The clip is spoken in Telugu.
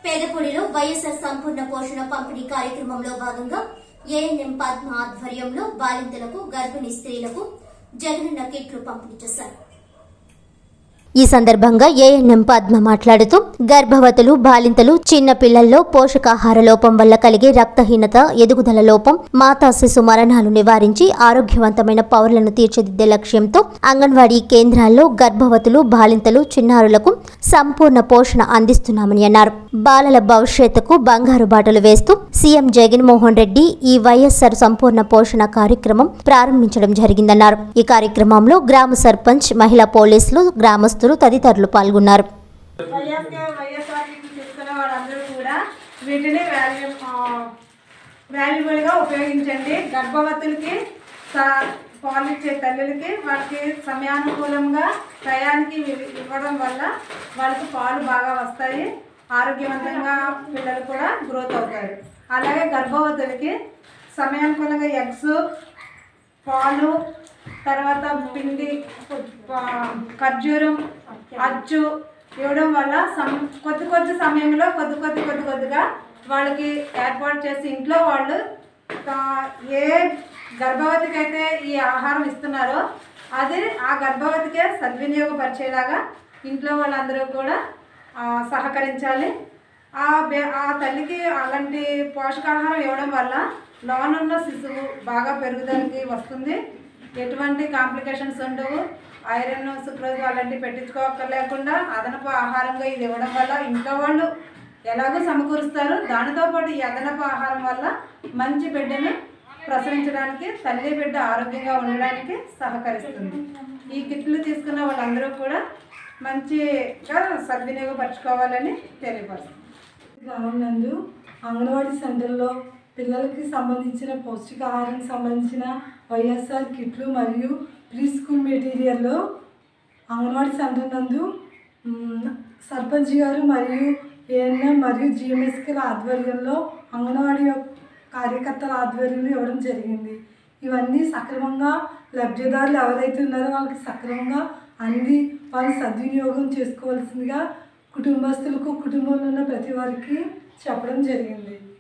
పేదపూడిలో వైఎస్ఆర్ సంపూర్ణ పోషణ పంపిణీ కార్యక్రమంలో భాగంగా ఏఎన్ఎం పద్మ ఆధ్వర్యంలో బాలింతలకు గర్భిణీ స్త్రీలకు జగనన్న కిట్లు పంపిణీ చేశారు ఈ సందర్భంగా ఏఎన్ఎం పద్మ మాట్లాడుతూ గర్భవతులు బాలింతలు చిన్న పిల్లల్లో పోషకాహార లోపం వల్ల కలిగే రక్తహీనత ఎదుగుదల లోపం మాతా శిశు మరణాలు నివారించి ఆరోగ్యవంతమైన పౌరులను తీర్చిదిద్దే లక్ష్యంతో అంగన్వాడీ కేంద్రాల్లో గర్భవతులు బాలింతలు చిన్నారులకు సంపూర్ణ పోషణ అందిస్తున్నామని అన్నారు బాలల భవిష్యత్తుకు బంగారు బాటలు వేస్తూ సీఎం జగన్మోహన్ రెడ్డి ఈ వైఎస్ఆర్ సంపూర్ణ పోషణ కార్యక్రమం ప్రారంభించడం జరిగిందన్నారు ఈ కార్యక్రమంలో గ్రామ సర్పంచ్ మహిళా పోలీసులు గ్రామస్తులు తదితరులు పాల్గొన్నారు వైఎస్ఆర్ వైఎస్ఆర్ తీసుకున్న వాళ్ళందరూ కూడా వీటిని వాల్యూ వాల్యుబుల్గా ఉపయోగించండి గర్భవతులకి స- పాలిచ్చే తల్లులకి వాళ్ళకి సమయానుకూలంగా టయానికి ఇవి- ఇవ్వడం వల్ల వాళ్ళకి పాలు బాగా వస్తాయి ఆరోగ్యవంతంగా పిల్లలు కూడా గ్రోత్ అవుతారు అలాగే గర్భవతులకి సమయానుకూలంగా ఎగ్స్ పాలు తర్వాత పిండి ప- ఖర్జూరం అచ్చు ఇవ్వడం వల్ల సమ్ కొద్ది కొద్ది సమయంలో కొద్ది కొద్ది కొద్ది కొద్దిగా వాళ్ళకి ఏర్పాటు చేసి ఇంట్లో వాళ్ళు ఆ, ఏ గర్భవతికి అయితే ఈ ఆహారం ఇస్తున్నారో అది ఆ గర్భవతికే సద్వినియోగపరిచేలాగా ఇంట్లో వాళ్ళందరూ కూడా ఆ, సహకరించాలి ఆ బే ఆ తల్లికి అలాంటి పోషకాహారం ఇవ్వడం వల్ల లోనున్న శిశువు బాగా పెరుగుదలకి వస్తుంది ఎటువంటి కాంప్లికేషన్స్ ఉండవు ఐరన్ సుక్రోజ్ అలాంటివి పెట్టించుకోకర్లేకుండా అదనపు ఆహారంగా ఇది ఇవ్వడం వల్ల ఇంట్లో వాళ్ళు ఎలాగో సమకూరుస్తారు దానితో పాటు ఈ అదనపు ఆహారం వల్ల మంచి బిడ్డను ప్రసవించడానికి తల్లి బిడ్డ ఆరోగ్యంగా ఉండడానికి సహకరిస్తుంది ఈ కిట్లు తీసుకున్న వాళ్ళందరూ కూడా మంచిగా సద్వినియోగపరచుకోవాలని తెలియపరుస్తుంది గ్రామం నందు అంగన్వాడీ సెంటర్లో పిల్లలకి సంబంధించిన పౌష్టికాహారానికి సంబంధించిన వైఎస్ఆర్ కిట్లు మరియు ప్రీ స్కూల్ మెటీరియల్లో అంగన్వాడీ సెంటర్ నందు మ్, సర్పంచ్ గారు మరియు ఏఎన్ఎం మరియు జిఎంఎస్కేల ఆధ్వర్యంలో అంగన్వాడీ యొక్క కార్యకర్తల ఆధ్వర్యంలో ఇవ్వడం జరిగింది ఇవన్నీ సక్రమంగా లబ్ధిదారులు ఎవరైతే ఉన్నారో వాళ్ళకి సక్రమంగా అంది వాళ్ళు సద్వినియోగం చేసుకోవాల్సిందిగా కుటుంబస్తులకు కుటుంబంలో ఉన్న ప్రతి వారికి చెప్పడం జరిగింది